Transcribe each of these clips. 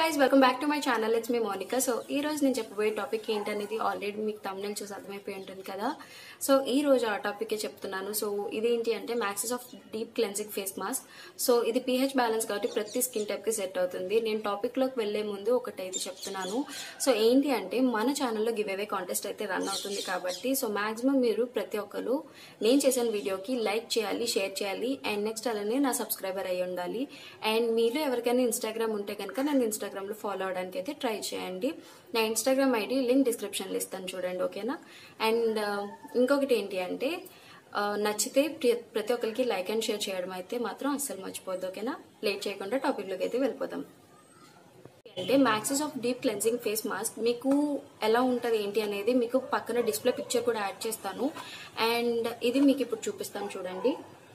guys welcome back to my channel it's me Monica so ఈ రోజు నేను చెప్పబోయే టాపిక్ ఏంటనేది ఆల్రెడీ మీకు తమిళ చూసి అర్థమైపోయి ఉంటుంది కదా సో ఈ రోజు ఆ టాపిక్ చెప్తున్నాను సో ఇదేంటి అంటే Maxis of deep cleansing face mask so ఇది pH బ్యాలెన్స్ కాబట్టి ప్రతి స్కిన్ టైప్ కి సెట్ అవుతుంది నేను టాపిక్ లోకి వెళ్లే ముందు ఒకటి అయితే చెప్తున్నాను సో ఏంటి అంటే మన ఛానల్లో గివ్ అవే కాంటెస్ట్ అయితే రన్ అవుతుంది కాబట్టి సో మాక్సిమం మీరు ప్రతి ఒక్కరు నేను చేసిన వీడియోకి లైక్ చేయాలి షేర్ చేయాలి అండ్ నెక్స్ట్ అలానే నా సబ్స్క్రైబర్ అయి ఉండాలి అండ్ మీలో ఎవరికైనా ఇన్స్టాగ్రామ్ ఉంటే కనుక నన్ను ఇన్స్టాగ్రామ్ లో ఫాలో అవడానికి అయితే ట్రై చేయండి నా ఇన్స్టాగ్రామ్ ఐడి లింక్ డిస్క్రిప్షన్ లో ఇస్తాను చూడండి ఓకేనా అండ్ ఇంకొకటి ఏంటి అంటే ఆ, నచ్చితే ప్రి- ప్రతి ఒక్కరికి లైక్ అండ్ షేర్ చేయడం అయితే మాత్రం అస్సలు మర్చిపోద్దు ఓకేనా లేట్ చేయకుండా టాపిక్ లోకి అయితే వెళ్ళిపోదాం అంటే Maxis of deep cleansing face mask మీకు ఎలా ఉంటుంది ఏంటి అనేది మీకు పక్కన డిస్ప్లే పిక్చర్ కూడా యాడ్ చేస్తాను అండ్ ఇది మీకు ఇప్పుడు చూపిస్తాను చూడండి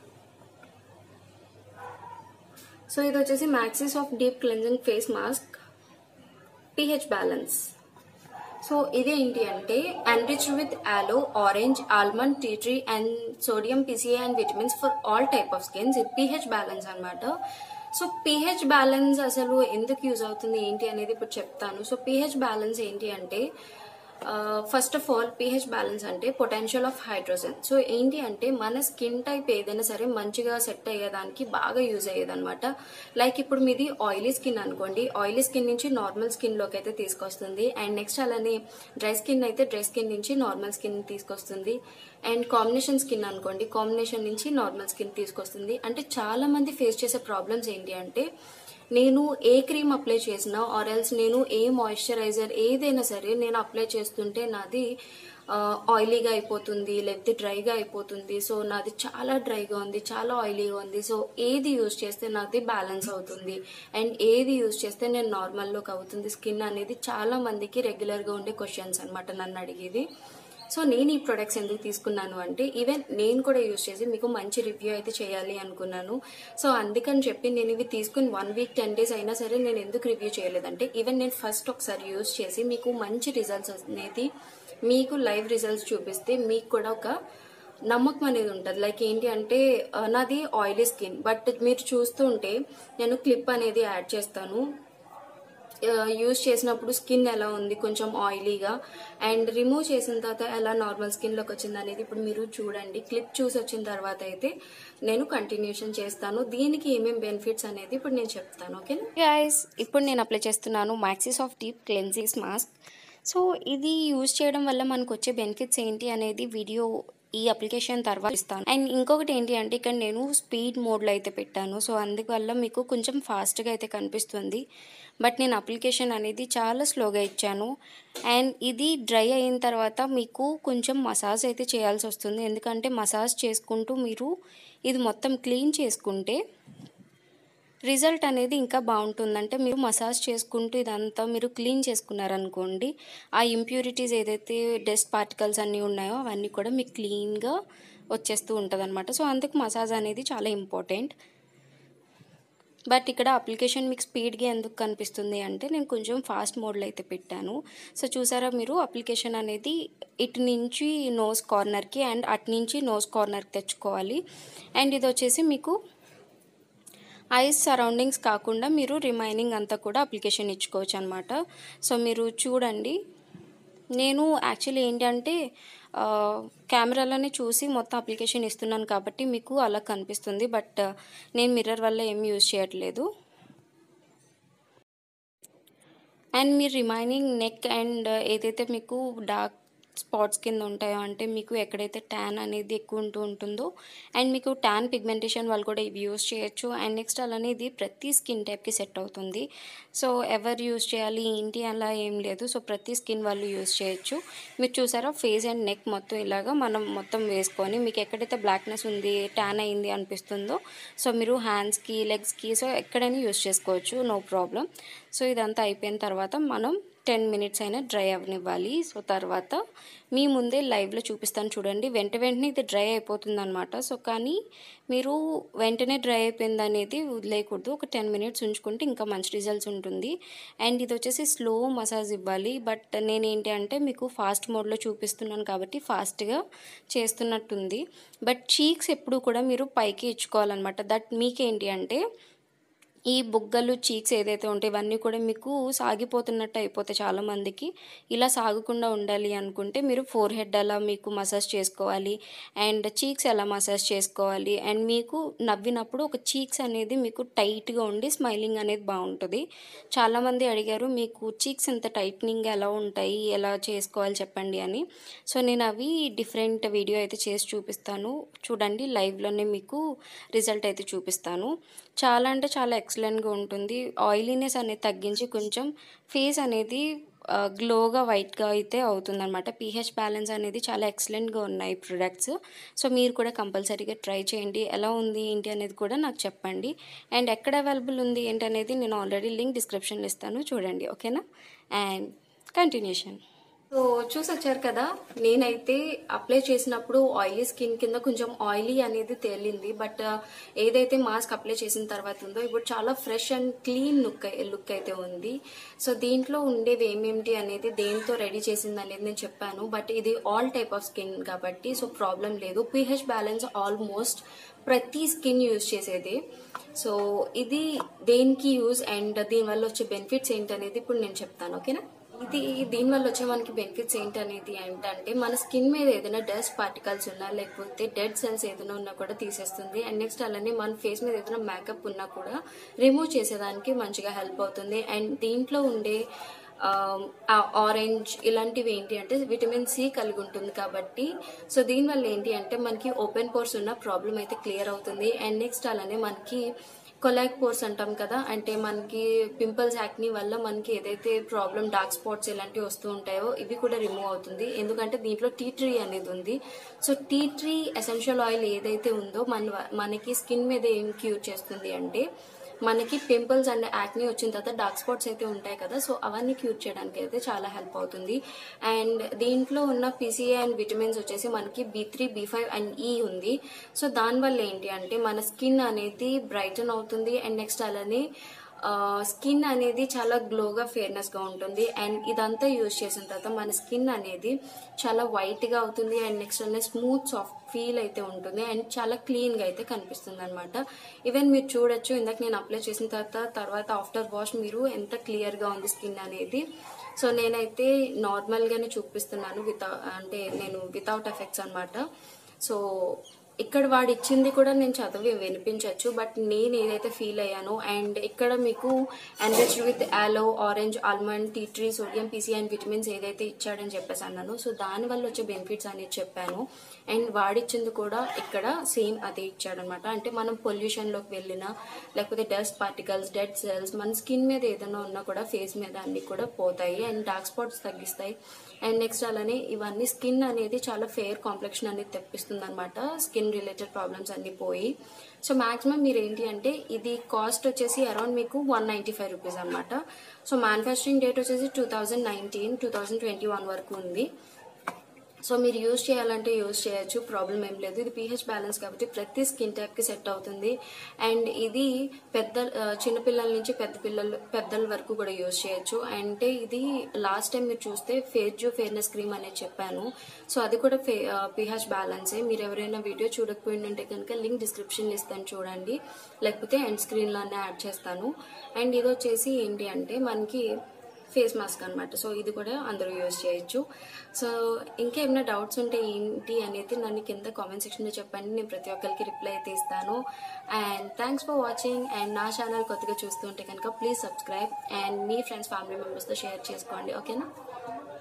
సో ఇది వచ్చేసి Maxis of deep cleansing face mask pH balance so ఇది ఏంటి అంటే enrich with aloe orange almond tea tree and sodium PCA and vitamins for all type of skins ఇది పిహెచ్ బ్యాలెన్స్ అన్నమాట సో పిహెచ్ బ్యాలెన్స్ అసలు ఎందుకు use అవుతుంది ఏంటి అనేది ఇప్పుడు చెప్తాను సో పిహెచ్ బ్యాలెన్స్ ఏంటి అంటే first of all pH balance అంటే పొటెన్షియల్ ఆఫ్ హైడ్రోజన్ సో ఏంటి అంటే మన స్కిన్ టైప్ ఏదైనా సరే మంచిగా సెట్ అయ్యేదానికి బాగా యూజ్ అయ్యేది అనమాట లైక్ ఇప్పుడు మీది ఆయిలీ స్కిన్ అనుకోండి ఆయిలీ స్కిన్ నుంచి నార్మల్ స్కిన్ లోకి అయితే తీసుకొస్తుంది అండ్ నెక్స్ట్ అలానే డ్రై స్కిన్ అయితే డ్రై స్కిన్ నుంచి నార్మల్ స్కిన్ తీసుకొస్తుంది అండ్ కాంబినేషన్ స్కిన్ అనుకోండి కాంబినేషన్ నుంచి నార్మల్ స్కిన్ తీసుకొస్తుంది అంటే చాలా మంది ఫేస్ చేసే ప్రాబ్లమ్స్ ఏంటి అంటే నేను ఏ క్రీమ్ అప్లై చేసినా ఆర్ ఎల్స్ నేను ఏ మాయిశ్చరైజర్ ఏదైనా సరే నేను అప్లై చేస్తుంటే నాది ఆయిలీగా అయిపోతుంది లేకపోతే డ్రైగా అయిపోతుంది సో నాది చాలా డ్రైగా ఉంది చాలా ఆయిలీగా ఉంది సో ఏది యూజ్ చేస్తే నాది బ్యాలెన్స్ అవుతుంది అండ్ ఏది యూజ్ చేస్తే నేను నార్మల్లోకి అవుతుంది స్కిన్ అనేది చాలా మందికి రెగ్యులర్గా ఉండే క్వశ్చన్స్ అనమాట నన్ను అడిగేది సో నేను ఈ ప్రొడక్ట్స్ ఎందుకు తీసుకున్నాను అంటే ఈవెన్ నేను కూడా యూజ్ చేసి మీకు మంచి రివ్యూ అయితే చేయాలి అనుకున్నాను సో అందుకని చెప్పి నేను ఇవి తీసుకుని వన్ వీక్ టెన్ డేస్ అయినా సరే నేను ఎందుకు రివ్యూ చేయలేదంటే ఈవెన్ నేను ఫస్ట్ ఒకసారి యూజ్ చేసి మీకు మంచి రిజల్ట్స్ అనేది మీకు లైవ్ రిజల్ట్స్ చూపిస్తే మీకు కూడా ఒక నమ్మకం అనేది ఉంటుంది లైక్ ఏంటి అంటే ఆ, నాది ఆయిలీ స్కిన్ బట్ మీరు చూస్తూ ఉంటే నేను క్లిప్ అనేది యాడ్ చేస్తాను యూజ్ చేసినప్పుడు స్కిన్ ఎలా ఉంది కొంచెం ఆయిలీగా అండ్ రిమూవ్ చేసిన తర్వాత ఎలా నార్మల్ స్కిన్ లోకి వచ్చింది అనేది ఇప్పుడు మీరు చూడండి క్లిప్ చూసి వచ్చిన తర్వాత అయితే నేను కంటిన్యూషన్ చేస్తాను దీనికి ఏమేమి బెనిఫిట్స్ అనేది ఇప్పుడు నేను చెప్తాను ఓకే గైస్ ఇప్పుడు నేను అప్లై చేస్తున్నాను Maxis of deep cleansing mask so ఇది యూజ్ చేయడం వల్ల మనకు వచ్చే బెనిఫిట్స్ ఏంటి అనేది వీడియో ఈ అప్లికేషన్ తర్వాత ఇస్తాను అండ్ ఇంకొకటి ఏంటి అంటే ఇక్కడ నేను స్పీడ్ మోడ్లో అయితే పెట్టాను సో అందువల్ల మీకు కొంచెం ఫాస్ట్గా అయితే కనిపిస్తుంది బట్ నేను అప్లికేషన్ అనేది చాలా స్లోగా ఇచ్చాను అండ్ ఇది డ్రై అయిన తర్వాత మీకు కొంచెం మసాజ్ అయితే చేయాల్సి వస్తుంది ఎందుకంటే మసాజ్ చేసుకుంటూ మీరు ఇది మొత్తం క్లీన్ చేసుకుంటే రిజల్ట్ అనేది ఇంకా బాగుంటుంది అంటే మీరు మసాజ్ చేసుకుంటూ ఇదంతా మీరు క్లీన్ చేసుకున్నారనుకోండి ఆ ఇంప్యూరిటీస్ ఏదైతే డస్ట్ పార్టికల్స్ అన్నీ ఉన్నాయో అవన్నీ కూడా మీకు క్లీన్గా వచ్చేస్తూ ఉంటుంది అనమాట సో అందుకు మసాజ్ అనేది చాలా ఇంపార్టెంట్ బట్ ఇక్కడ అప్లికేషన్ మీకు స్పీడ్గా ఎందుకు కనిపిస్తుంది అంటే నేను కొంచెం ఫాస్ట్ మోడ్లో అయితే పెట్టాను సో చూసారా మీరు అప్లికేషన్ అనేది ఇటు నుంచి నోస్ కార్నర్కి అండ్ అటు నుంచి నోస్ కార్నర్కి తెచ్చుకోవాలి అండ్ ఇది వచ్చేసి మీకు ఐస్ సరౌండింగ్స్ కాకుండా మీరు రిమైనింగ్ అంతా కూడా అప్లికేషన్ ఇచ్చుకోవచ్చు అనమాట సో మీరు చూడండి నేను యాక్చువల్లీ ఏంటంటే ఆ, కెమెరాలోనే చూసి మొత్తం అప్లికేషన్ ఇస్తున్నాను కాబట్టి మీకు అలా కనిపిస్తుంది బట్ నేను మిర్రర్ వల్ల ఏం యూజ్ చేయట్లేదు అండ్ మీరు రిమైనింగ్ నెక్ అండ్ ఏదైతే మీకు డార్క్ స్పాట్స్ కింద ఉంటాయో అంటే మీకు ఎక్కడైతే ట్యాన్ అనేది ఎక్కువ ఉంటూ ఉంటుందో అండ్ మీకు ట్యాన్ పిగ్మెంటేషన్ వాళ్ళు కూడా ఇవి యూస్ చేయొచ్చు అండ్ నెక్స్ట్ అలానే ఇది ప్రతి స్కిన్ టైప్కి సెట్ అవుతుంది సో ఎవరు యూస్ చేయాలి ఏంటి అలా ఏం లేదు సో ప్రతి స్కిన్ వాళ్ళు యూస్ చేయొచ్చు మీరు చూసారా ఫేస్ అండ్ నెక్ మొత్తం ఇలాగా మనం మొత్తం వేసుకొని మీకు ఎక్కడైతే బ్లాక్నెస్ ఉంది ట్యాన్ అయింది అనిపిస్తుందో సో మీరు హ్యాండ్స్కి లెగ్స్కి సో ఎక్కడైనా యూస్ చేసుకోవచ్చు నో ప్రాబ్లం సో ఇదంతా అయిపోయిన తర్వాత మనం టెన్ మినిట్స్ అయినా డ్రై అవ్వనివ్వాలి సో తర్వాత మీ ముందే లైవ్లో చూపిస్తాను చూడండి వెంట వెంటనే ఇది డ్రై అయిపోతుంది అనమాట సో కానీ మీరు వెంటనే డ్రై అయిపోయింది అనేది వదిలేయకూడదు ఒక టెన్ మినిట్స్ ఉంచుకుంటే ఇంకా మంచి రిజల్ట్స్ ఉంటుంది అండ్ ఇది వచ్చేసి స్లో మసాజ్ ఇవ్వాలి బట్ నేనేంటి అంటే మీకు ఫాస్ట్ మోడ్లో చూపిస్తున్నాను కాబట్టి ఫాస్ట్గా చేస్తున్నట్టుంది బట్ చీక్స్ ఎప్పుడు కూడా మీరు పైకి ఇచ్చుకోవాలన్నమాట దట్ మీకేంటి అంటే ఈ బుగ్గలు చీక్స్ ఏదైతే ఉంటాయి ఇవన్నీ కూడా మీకు సాగిపోతున్నట్టు అయిపోతాయి చాలామందికి ఇలా సాగకుండా ఉండాలి అనుకుంటే మీరు ఫోర్ హెడ్ అలా మీకు మసాజ్ చేసుకోవాలి అండ్ చీక్స్ ఎలా మసాజ్ చేసుకోవాలి అండ్ మీకు నవ్వినప్పుడు ఒక చీక్స్ అనేది మీకు టైట్గా ఉండి స్మైలింగ్ అనేది బాగుంటుంది చాలామంది అడిగారు మీకు చీక్స్ ఎంత టైట్నింగ్ ఎలా ఉంటాయి ఎలా చేసుకోవాలి చెప్పండి అని సో నేను అవి డిఫరెంట్ వీడియో అయితే చేసి చూపిస్తాను చూడండి లైవ్లోనే మీకు రిజల్ట్ అయితే చూపిస్తాను చాలా అంటే చాలా ఎక్సలెంట్గా ఉంటుంది ఆయిలీనెస్ అనేది తగ్గించి కొంచెం ఫేస్ అనేది గ్లోగా వైట్గా అయితే అవుతుందన్నమాట పీహెచ్ బ్యాలెన్స్ అనేది చాలా ఎక్సలెంట్గా ఉన్నాయి ప్రొడక్ట్స్ సో మీరు కూడా కంపల్సరీగా ట్రై చేయండి ఎలా ఉంది ఏంటి అనేది కూడా నాకు చెప్పండి అండ్ ఎక్కడ అవైలబుల్ ఉంది ఏంటి అనేది నేను ఆల్రెడీ లింక్ డిస్క్రిప్షన్లో ఇస్తాను చూడండి ఓకేనా అండ్ కంటిన్యూషన్ సో చూసొచ్చారు కదా నేనైతే అప్లై చేసినప్పుడు ఆయిలీ స్కిన్ కింద కొంచెం ఆయిలీ అనేది తేలింది బట్ ఏదైతే మాస్క్ అప్లై చేసిన తర్వాత ఉందో ఇప్పుడు చాలా fresh and clean look look అయితే ఉంది సో దీంట్లో ఉండేవి ఏమేమిటి అనేది దేంతో రెడీ చేసింది అనేది నేను చెప్పాను బట్ ఇది ఆల్ టైప్ ఆఫ్ స్కిన్ కాబట్టి సో ప్రాబ్లం లేదు పిహెచ్ బ్యాలెన్స్ ఆల్మోస్ట్ ప్రతి స్కిన్ యూజ్ చేసేది సో ఇది దేనికి యూజ్ అండ్ దీనివల్ల వచ్చే బెనిఫిట్స్ ఏంటనేది ఇప్పుడు నేను చెప్తాను ఓకేనా ఇది దీనివల్ల వచ్చే మనకి బెనిఫిట్స్ ఏంటనేది ఏంటంటే మన స్కిన్ మీద ఏదైనా డస్ట్ పార్టికల్స్ ఉన్నా లేకపోతే డెడ్ సెల్స్ ఏదైనా ఉన్నా కూడా తీసేస్తుంది అండ్ నెక్స్ట్ అలానే మన ఫేస్ మీద ఏదైనా మేకప్ ఉన్నా కూడా రిమూవ్ చేసేదానికి మంచిగా హెల్ప్ అవుతుంది అండ్ దీంట్లో ఉండే ఆరెంజ్ ఇలాంటివి ఏంటి అంటే విటమిన్ సి కలిగి ఉంటుంది కాబట్టి సో దీనివల్ల ఏంటి అంటే మనకి ఓపెన్ పోర్స్ ఉన్న ప్రాబ్లం అయితే క్లియర్ అవుతుంది అండ్ నెక్స్ట్ అలానే మనకి కొలాక్ పోర్స్ అంటాం కదా అంటే మనకి పింపుల్స్ యాక్ని వల్ల మనకి ఏదైతే ప్రాబ్లం డార్క్ స్పాట్స్ ఇలాంటివి వస్తూ ఉంటాయో ఇవి కూడా రిమూవ్ అవుతుంది ఎందుకంటే దీంట్లో టీ ట్రీ అనేది ఉంది so tea tree essential oil ఏదైతే ఉందో మన మనకి స్కిన్ మీద ఏం క్యూర్ చేస్తుంది అంటే మనకి పింపుల్స్ అండ్ యాక్ని వచ్చిన తర్వాత డార్క్ స్పాట్స్ అయితే ఉంటాయి కదా సో అవన్నీ క్యూర్ చేయడానికి అయితే చాలా హెల్ప్ అవుతుంది అండ్ దీంట్లో ఉన్న పీసీఏ అండ్ విటమిన్స్ వచ్చేసి మనకి B three B five and E ఉంది సో దానివల్ల ఏంటి అంటే మన స్కిన్ అనేది బ్రైటన్ అవుతుంది అండ్ నెక్స్ట్ అలానే స్కిన్ అనేది చాలా గ్లోగా ఫేర్నెస్ గా ఉంటుంది అండ్ ఇదంతా యూజ్ చేసిన తర్వాత మన స్కిన్ అనేది చాలా వైట్ గా అవుతుంది అండ్ నెక్స్ట్ అనే స్మూత్ సాఫ్ట్ ఫీల్ అయితే ఉంటుంది అండ్ చాలా క్లీన్ గా అయితే కనిపిస్తుంది అనమాట ఈవెన్ మీరు చూడొచ్చు ఇందాక నేను అప్లై చేసిన తర్వాత తర్వాత ఆఫ్టర్ వాష్ మీరు ఎంత క్లియర్ గా ఉంది స్కిన్ అనేది సో నేనైతే నార్మల్ గానే చూపిస్తున్నాను వితౌ అంటే నేను వితౌట్ ఎఫెక్ట్స్ అనమాట సో ఇక్కడ వాడు ఇచ్చింది కూడా నేను చదివి వినిపించవచ్చు బట్ నేను ఏదైతే ఫీల్ అయ్యానో అండ్ ఇక్కడ మీకు enrich with aloe orange almond tea tree sodium PC and vitamins ఏదైతే ఇచ్చాడని చెప్పేసి అన్నాను సో దాని వల్ల వచ్చే బెనిఫిట్స్ అనేది చెప్పాను అండ్ వాడిచ్చింది కూడా ఇక్కడ సేమ్ అదే ఇచ్చాడనమాట అంటే మనం పొల్యూషన్ లోకి వెళ్ళినా లేకపోతే డస్ట్ పార్టికల్స్ డెడ్ సెల్స్ మన స్కిన్ మీద ఏదైనా ఉన్నా కూడా ఫేస్ మీద అన్ని కూడా పోతాయి అండ్ డార్క్ స్పాట్స్ తగ్గిస్తాయి అండ్ నెక్స్ట్ అలానే ఇవన్నీ స్కిన్ అనేది చాలా ఫెయిర్ కాంప్లెక్షన్ అనేది తెప్పిస్తుంది అనమాట స్కిన్ రిలేటెడ్ ప్రాబ్లమ్స్ అన్ని పోయి సో మాక్సిమం మీరు ఏంటి అంటే ఇది కాస్ట్ వచ్చేసి అరౌండ్ మీకు వన్ నైంటీ ఫైవ్ రూపీస్ అనమాట సో మ్యానుఫ్యాక్చరింగ్ డేట్ వచ్చేసి two thousand nineteen two thousand twenty one వరకు ఉంది సో మీరు యూజ్ చేయాలంటే యూజ్ చేయొచ్చు ప్రాబ్లం ఏం లేదు ఇది పీహెచ్ బ్యాలెన్స్ కాబట్టి ప్రతి స్కిన్ టైప్ కి సెట్ అవుతుంది అండ్ ఇది పెద్ద ఆ, చిన్నపిల్లల నుంచి పెద్ద పిల్లలు పెద్దల వరకు కూడా యూజ్ చేయొచ్చు అంటే ఇది లాస్ట్ టైం మీరు చూస్తే ఫేస్ జూ ఫేర్నెస్ క్రీమ్ అనేది చెప్పాను సో అది కూడా పీహెచ్ బ్యాలెన్సే మీరు ఎవరైనా వీడియో చూడకపోయిందంటే కనుక లింక్ డిస్క్రిప్షన్ ఇస్తాను చూడండి లేకపోతే ఎండ్ స్క్రీన్ లోనే యాడ్ చేస్తాను అండ్ ఇది వచ్చేసి ఏంటి అంటే మనకి ఫేస్ మాస్క్ అనమాట సో ఇది కూడా అందరూ యూజ్ చేయొచ్చు సో ఇంకా ఏమైనా డౌట్స్ ఉంటే ఏంటి అనేది నన్ను కింద కామెంట్ సెక్షన్లో చెప్పండి నేను ప్రతి ఒక్కరికి రిప్లై అయితే ఇస్తాను and thanks for watching and నా ఛానల్ కొత్తగా చూస్తుంటే కనుక ప్లీజ్ సబ్స్క్రైబ్ అండ్ మీ ఫ్రెండ్స్ ఫ్యామిలీ మెంబర్స్తో షేర్ చేసుకోండి ఓకేనా